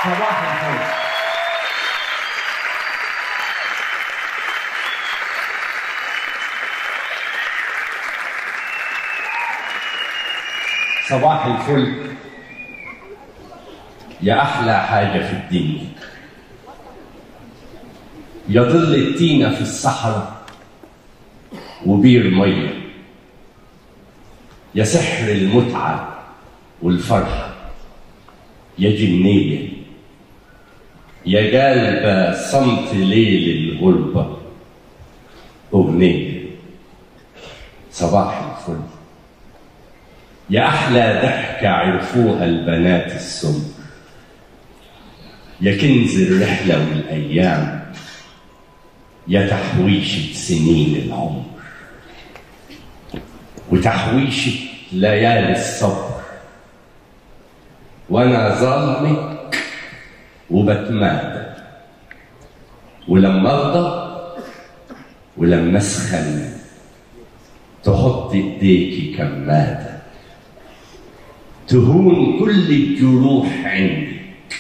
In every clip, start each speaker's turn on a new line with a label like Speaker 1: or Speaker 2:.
Speaker 1: صباح الفل صباح الفل يا أحلى حاجة في الدنيا يا ظل التينة في الصحراء وبير مية يا سحر المتعة والفرحة يا جنية يا جالبة صمت ليل الغربة أغنية صباح الفل يا أحلى ضحكة عرفوها البنات السمر يا كنز الرحلة والأيام يا تحويشة سنين العمر وتحويشة ليالي الصبر وأنا ظلمك وبتمادى ولما أغضب ولما أسخن تحط إيديكي كمادة تهون كل الجروح عندك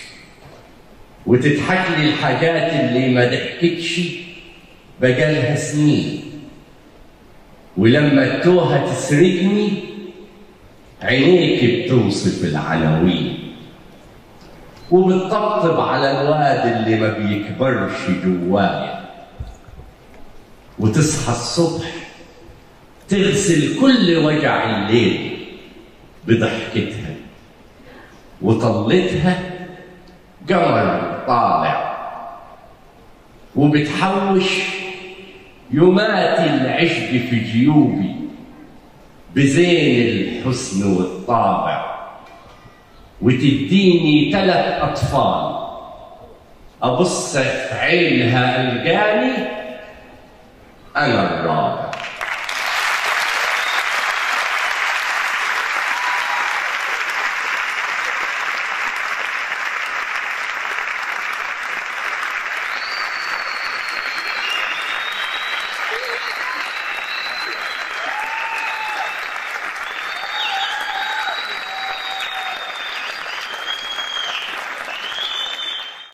Speaker 1: وتضحك لي الحاجات اللي ما ضحكتش بقالها سنين ولما التوهة تسرقني عينيك بتوصف العناوين وبتطبطب على الواد اللي ما بيكبرش جوايا وتصحى الصبح تغسل كل وجع الليل بضحكتها وطلتها قمر طالع وبتحوش يمات العشق في جيوبي بزين الحسن والطابع وتديني ثلاث أطفال أبص في عينها ألقاني أنا الرابع